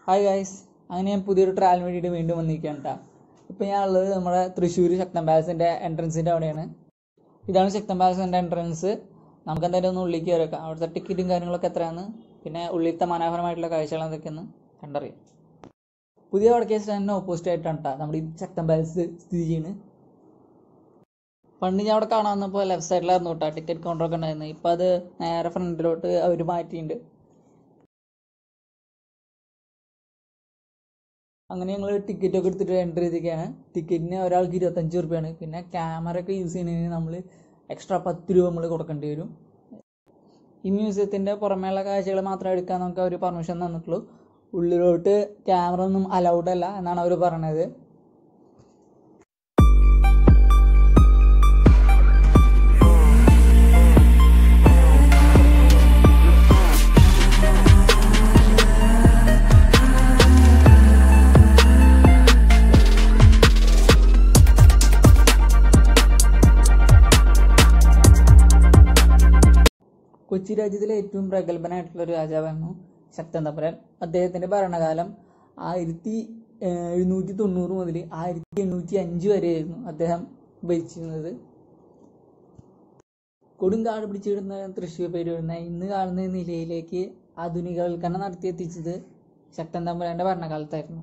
hi guys അങ്ങനെ ഞാൻ പുതിയൊരു ട്രാവൽ വേണ്ടിയിട്ട് വീണ്ടും വന്നിരിക്കുകയാണ് കേട്ടോ ഇപ്പോൾ ഞാൻ ഉള്ളത് നമ്മുടെ തൃശ്ശൂർ ശക്തൻ പാലസിൻ്റെ എൻട്രൻസിൻ്റെ അവിടെയാണ് ഇതാണ് ശക്തൻ പാലസിൻ്റെ എൻട്രൻസ് നമുക്ക് എന്തായാലും ഒന്ന് ഉള്ളിലേക്ക് കയറിയേക്കാം അവിടുത്തെ ടിക്കറ്റും കാര്യങ്ങളൊക്കെ എത്രയാണ് പിന്നെ ഉള്ളിലത്തെ മനോഹരമായിട്ടുള്ള കാഴ്ചകൾ എന്തൊക്കെയെന്ന് കണ്ടറിയാം പുതിയ വടക്കേ സ്റ്റാൻഡിന് ഓപ്പോസിറ്റ് ആയിട്ടാണ് കേട്ടോ നമ്മുടെ ഈ ശക്തൻ പാലസ് സ്ഥിതി ചെയ്യുന്നത് പണ്ട് ഞാൻ അവിടെ കാണാൻ വന്നപ്പോൾ ലെഫ്റ്റ് സൈഡിലായിരുന്നു കേട്ടോ ടിക്കറ്റ് കൗണ്ടറൊക്കെ ഉണ്ടായിരുന്നത് ഇപ്പോൾ അത് നേരെ ഫ്രണ്ടിലോട്ട് അവർ മാറ്റിയിട്ടുണ്ട് അങ്ങനെ ഞങ്ങൾ ടിക്കറ്റ് ഒക്കെ എടുത്തിട്ട് എൻ്റർ ചെയ്തിരിക്കുകയാണ് ടിക്കറ്റിന് ഒരാൾക്ക് ഇരുപത്തഞ്ച് റുപ്യാണ് പിന്നെ ക്യാമറ ഒക്കെ യൂസ് ചെയ്യുന്നതിന് നമ്മൾ എക്സ്ട്രാ പത്ത് രൂപ നമ്മൾ കൊടുക്കേണ്ടി വരും ഈ മ്യൂസിയത്തിൻ്റെ പുറമേയുള്ള കാഴ്ചകൾ മാത്രം എടുക്കാൻ നമുക്ക് അവർ പെർമിഷൻ തന്നിട്ടുള്ളൂ ഉള്ളിലോട്ട് ക്യാമറ ഒന്നും അലൗഡ് അല്ല എന്നാണ് അവർ പറഞ്ഞത് കൊച്ചി രാജ്യത്തിലെ ഏറ്റവും പ്രഗത്ഭനായിട്ടുള്ള ഒരു രാജാവായിരുന്നു ശക്തൻ തമ്പുരാൻ അദ്ദേഹത്തിൻ്റെ ഭരണകാലം ആയിരത്തി എഴുന്നൂറ്റി തൊണ്ണൂറ് മുതൽ ആയിരത്തി എണ്ണൂറ്റി അഞ്ച് വരെയായിരുന്നു അദ്ദേഹം ഭരിച്ചിരുന്നത് കൊടുങ്കാട് പിടിച്ചിടുന്ന തൃശ്ശൂർ പേര് വരുന്ന ഇന്ന് കാണുന്ന നിലയിലേക്ക് ആധുനികവൽക്കരണം നടത്തിയെത്തിച്ചത് ശക്തൻ തമ്പുരാൻ്റെ ഭരണകാലത്തായിരുന്നു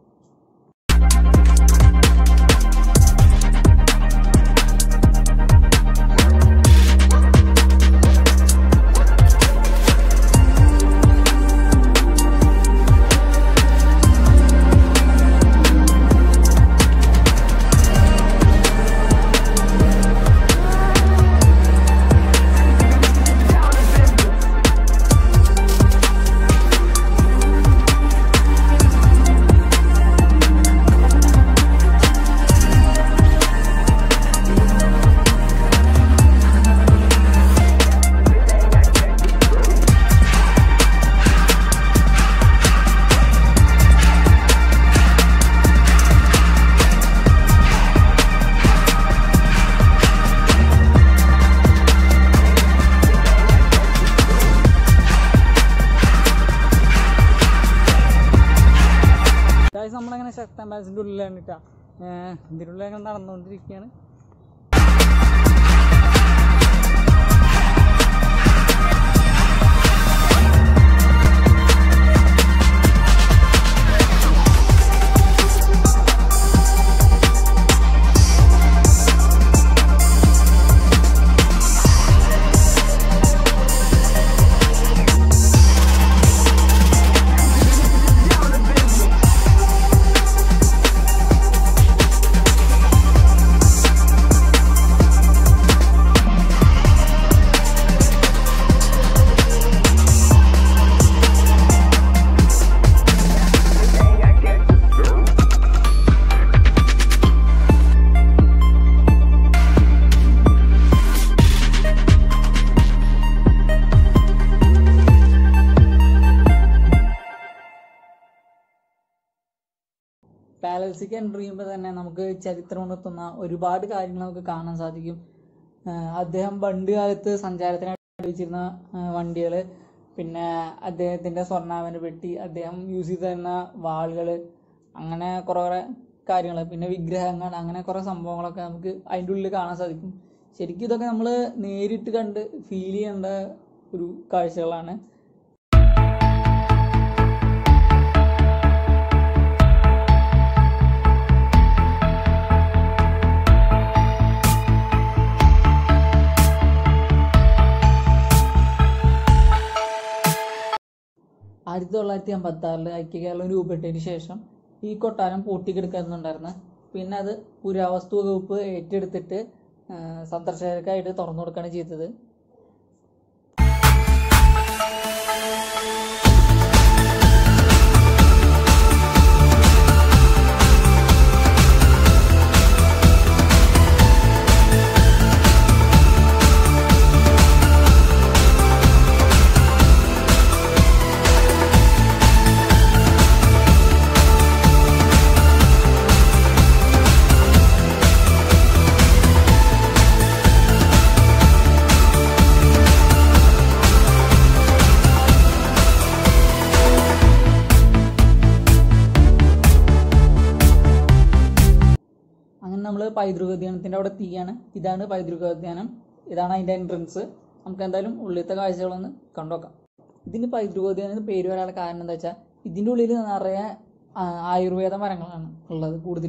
ഗായ്സ് നമ്മളങ്ങനെ ശക്തൻ പാലസിൻ്റെ ഉള്ളിലാണ് കേട്ടോ ഇതിൻ്റെ ഉള്ളിൽ അങ്ങനെ നടന്നുകൊണ്ടിരിക്കുകയാണ് പാലസിക്ക് എൻ്റർ ചെയ്യുമ്പോൾ തന്നെ നമുക്ക് ചരിത്രം ഉണർത്തുന്ന ഒരുപാട് കാര്യങ്ങൾ നമുക്ക് കാണാൻ സാധിക്കും ആഹ് അദ്ദേഹം പണ്ട് കാലത്ത് സഞ്ചാരത്തിനായിട്ട് ഉപയോഗിച്ചിരുന്ന വണ്ടികൾ പിന്നെ അദ്ദേഹത്തിൻ്റെ സ്വർണ്ണാഭരണ പെട്ടി അദ്ദേഹം യൂസ് ചെയ്തിരുന്ന വാളുകൾ അങ്ങനെ കുറേ കുറേ കാര്യങ്ങൾ പിന്നെ വിഗ്രഹങ്ങൾ അങ്ങനെ കുറേ സംഭവങ്ങളൊക്കെ നമുക്ക് അതിൻ്റെ ഉള്ളിൽ കാണാൻ സാധിക്കും ശരിക്കും ഇതൊക്കെ നമ്മൾ നേരിട്ട് കണ്ട് ഫീൽ ചെയ്യേണ്ട ഒരു കാഴ്ചകളാണ് ആയിരത്തി തൊള്ളായിരത്തി അമ്പത്തി ആറിൽ ഐക്യകേരളം രൂപപ്പെട്ടതിന് ശേഷം ഈ കൊട്ടാരം പൂട്ടിക്കിടക്കുന്നുണ്ടായിരുന്നു പിന്നെ അത് പുരാവസ്തു വകുപ്പ് ഏറ്റെടുത്തിട്ട് ആ, സന്ദർശകർക്കായിട്ട് തുറന്നു കൊടുക്കുകയാണ് ചെയ്തത് നമ്മൾ പൈതൃകോദ്യാനത്തിൻ്റെ അവിടെ എത്തിക്കുകയാണ് ഇതാണ് പൈതൃകോദ്യാനം ഇതാണ് അതിൻ്റെ എൻട്രൻസ് നമുക്ക് എന്തായാലും ഉള്ളിലത്തെ കാഴ്ചകളൊന്ന് കണ്ടുനോക്കാം ഇതിന് പൈതൃകോദ്യാനം എന്ന് പേര് വരാനുള്ള കാരണം എന്താ വെച്ചാൽ ഇതിൻ്റെ ഉള്ളിൽ നിറയെ ആ, ആയുർവേദ മരങ്ങളാണ് ഉള്ളത് കൂടുതൽ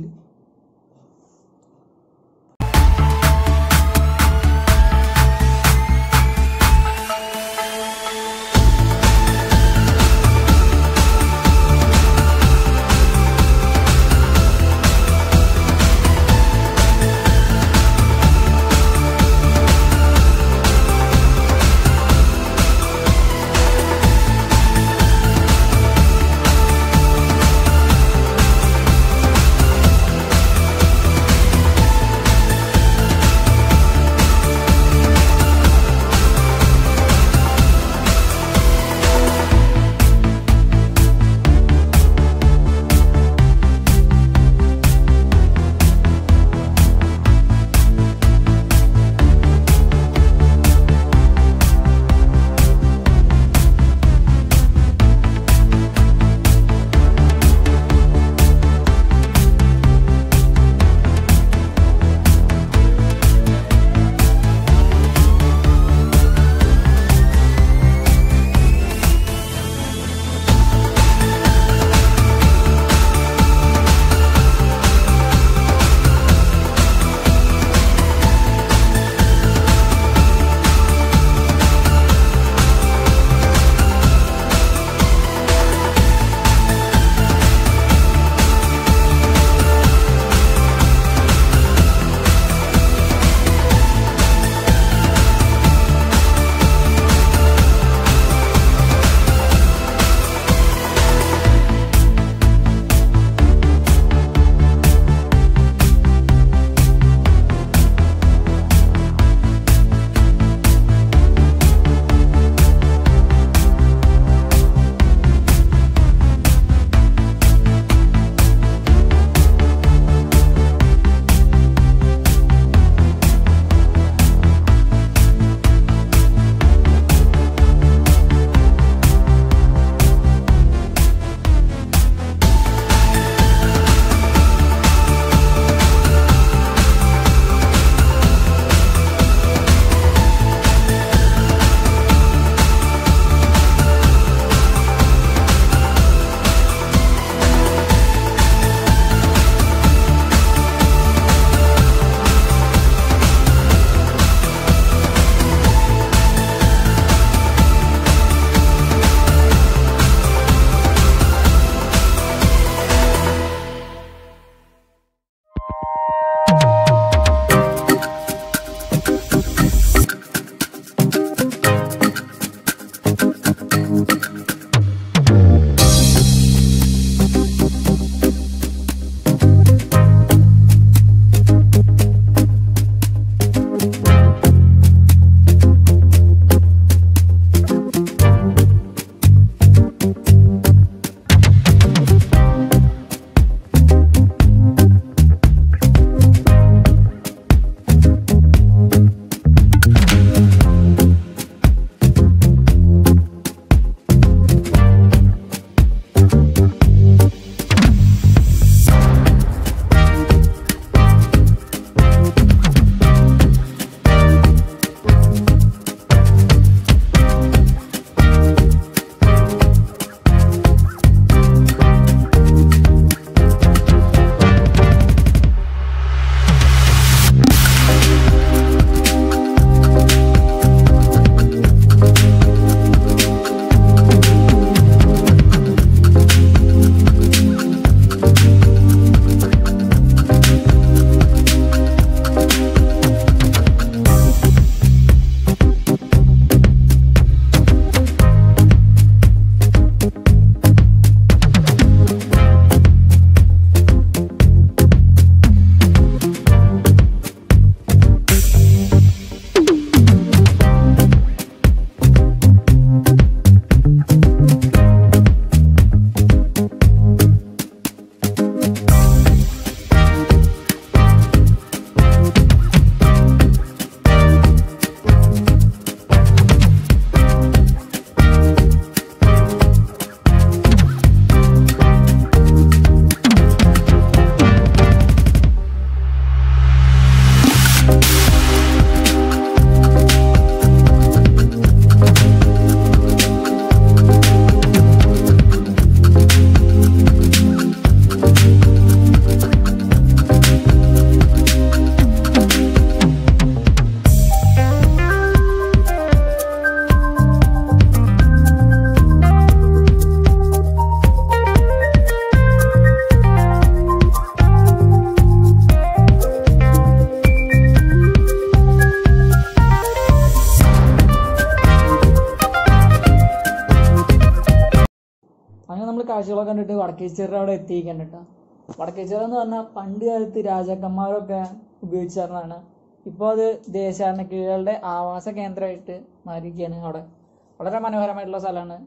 കാഴ്ചകളൊക്കെ കണ്ടിട്ട് വടക്കേശ്വര അവിടെ എത്തിയിരിക്കാൻ കേട്ടോ വടക്കേശ്വര എന്ന് പറഞ്ഞാൽ പണ്ട് കാലത്ത് രാജാക്കന്മാരൊക്കെ ഉപയോഗിച്ചിരുന്നതാണ് ഇപ്പോൾ അത് ദേശാടന കീഴുകളുടെ ആവാസ കേന്ദ്രമായിട്ട് മാറിയിരിക്കുകയാണ് അവിടെ വളരെ മനോഹരമായിട്ടുള്ള സ്ഥലമാണ്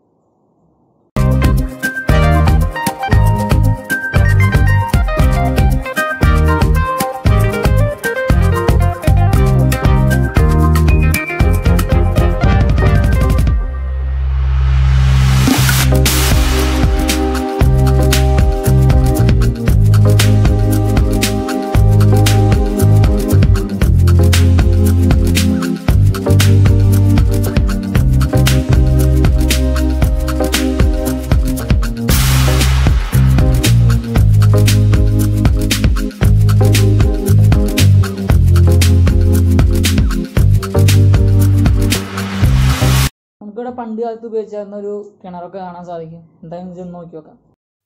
നമുക്കിവിടെ പണ്ട് കാലത്ത് ഉപയോഗിച്ചിരുന്ന ഒരു കിണറൊക്കെ കാണാൻ സാധിക്കും എന്തായാലും ചെന്ന് നോക്കി നോക്കാം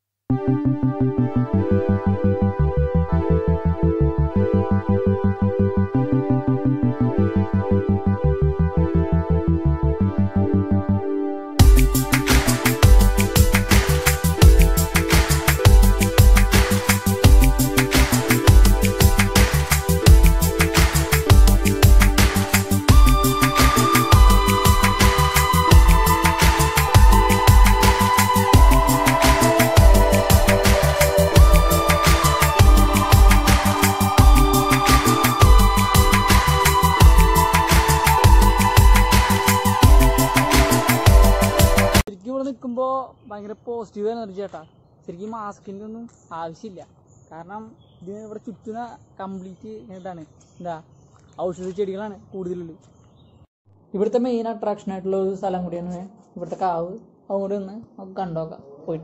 ശരിക്കും ഇവിടെ നിൽക്കുമ്പോൾ ഭയങ്കര പോസിറ്റീവ് എനർജി ചേട്ടാ ശരിക്കും മാസ്കിൻ്റെ ഒന്നും ആവശ്യമില്ല കാരണം ഇതിന് ഇവിടെ ചുറ്റുന്ന കംപ്ലീറ്റ് ഇതാണ് എന്താ ഔഷധ ചെടികളാണ് കൂടുതലുള്ളത് ഇവിടുത്തെ മെയിൻ അട്രാക്ഷൻ ആയിട്ടുള്ള ഒരു സ്ഥലം കൂടിയാണ് ഇവിടുത്തെ കാവ് അതും കൂടി ഒന്ന് നമുക്ക് കണ്ടോക്കാം പോയിട്ട്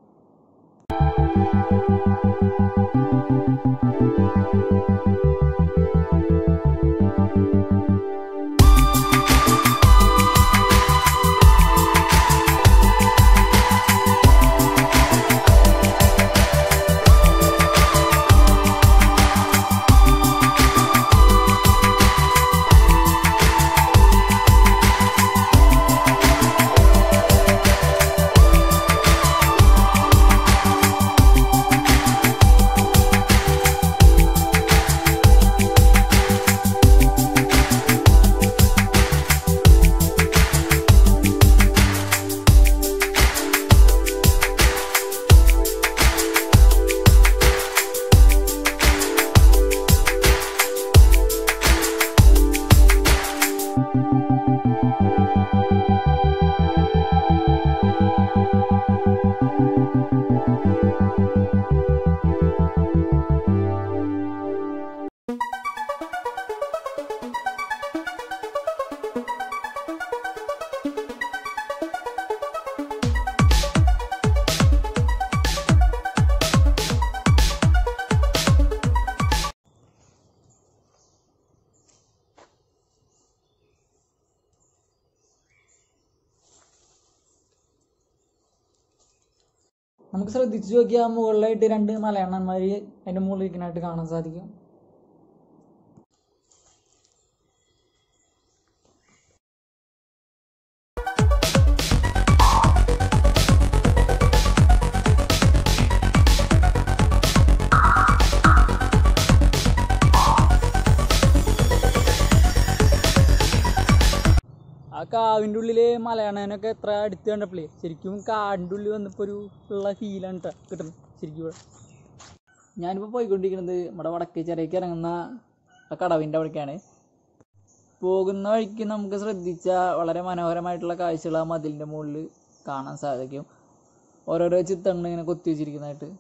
നമുക്ക് ശ്രദ്ധിച്ചു നോക്കിയാൽ മുകളിലായിട്ട് രണ്ട് മലയണ്ണന്മാർ അതിൻ്റെ മുകളിൽ ഇരിക്കുന്നതായിട്ട് കാണാൻ സാധിക്കും ആ കാവിൻ്റെ ഉള്ളിൽ മലയാളനൊക്കെ എത്ര അടുത്ത് കണ്ടപ്പോഴേ ശരിക്കും കാടിൻ്റെ ഉള്ളിൽ വന്നപ്പോൾ ഒരു ഉള്ള ഫീലാണ് കേട്ടോ കിട്ടുന്നത് ശരിക്കും ഇവിടെ ഞാനിപ്പോൾ പോയിക്കൊണ്ടിരിക്കുന്നത് നമ്മുടെ വടക്കേ ചിറയ്ക്ക് ഇറങ്ങുന്ന ആ കടവിൻ്റെ അവിടേക്കാണ് പോകുന്ന വഴിക്ക് നമുക്ക് ശ്രദ്ധിച്ചാൽ വളരെ മനോഹരമായിട്ടുള്ള കാഴ്ചകൾ ആ മതിലിൻ്റെ മുകളിൽ കാണാൻ സാധിക്കും ഓരോരോ ചിത്രങ്ങൾ ഇങ്ങനെ കൊത്തി വെച്ചിരിക്കുന്നതായിട്ട്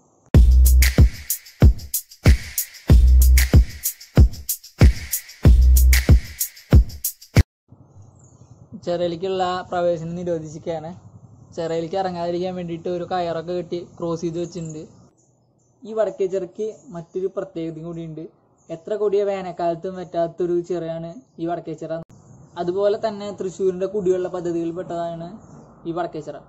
ചിറയിലേക്കുള്ള പ്രവേശനം നിരോധിച്ചിരിക്കുകയാണ് ചിറയിലേക്ക് ഇറങ്ങാതിരിക്കാൻ വേണ്ടിയിട്ട് ഒരു കയറൊക്കെ കെട്ടി ക്രോസ് ചെയ്ത് വെച്ചിട്ടുണ്ട് ഈ വടക്കേ ചിറയ്ക്ക് മറ്റൊരു പ്രത്യേകതയും കൂടിയുണ്ട് എത്ര കൊടിയ വേനൽക്കാലത്തും പറ്റാത്തൊരു ചിറയാണ് ഈ വടക്കേ ചിറ അതുപോലെ തന്നെ തൃശ്ശൂരിൻ്റെ കുടിവെള്ള പദ്ധതിയിൽ പെട്ടതാണ് ഈ വടക്കേ ചിറ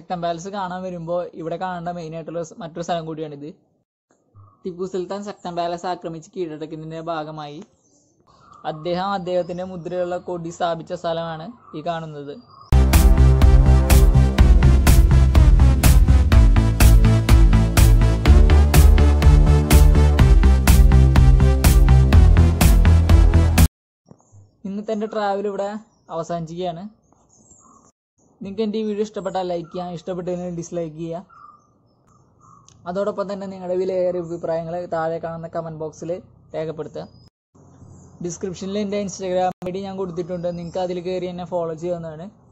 ശക്തൻ പാലസ് കാണാൻ വരുമ്പോൾ ഇവിടെ കാണേണ്ട മെയിൻ ആയിട്ടുള്ള സ് മറ്റൊരു സ്ഥലം കൂടിയാണിത് ടിപ്പു സുൽത്താൻ ശക്തൻ പാലസ് ആക്രമിച്ച് കീഴടക്കുന്നതിൻ്റെ ഭാഗമായി അദ്ദേഹം അദ്ദേഹത്തിൻ്റെ മുദ്രയുള്ള കൊടി സ്ഥാപിച്ച സ്ഥലമാണ് ഈ കാണുന്നത് ഇന്നത്തെ എൻ്റെ ട്രാവൽ ഇവിടെ അവസാനിച്ചിരിക്കുകയാണ് നിങ്ങൾക്ക് എൻ്റെ ഈ വീഡിയോ ഇഷ്ടപ്പെട്ടാൽ ലൈക്ക് ചെയ്യാം ഇഷ്ടപ്പെട്ടതിന് ഡിസ്ലൈക്ക് ചെയ്യുക അതോടൊപ്പം തന്നെ നിങ്ങളുടെ വിലയേറിയ അഭിപ്രായങ്ങൾ താഴെ കാണുന്ന കമൻറ്റ് ബോക്സിൽ രേഖപ്പെടുത്തുക ഡിസ്ക്രിപ്ഷനിൽ എൻ്റെ ഇൻസ്റ്റാഗ്രാം ഐ ഡി ഞാൻ കൊടുത്തിട്ടുണ്ട് നിങ്ങൾക്ക് അതിൽ കയറി എന്നെ ഫോളോ ചെയ്യാവുന്നതാണ്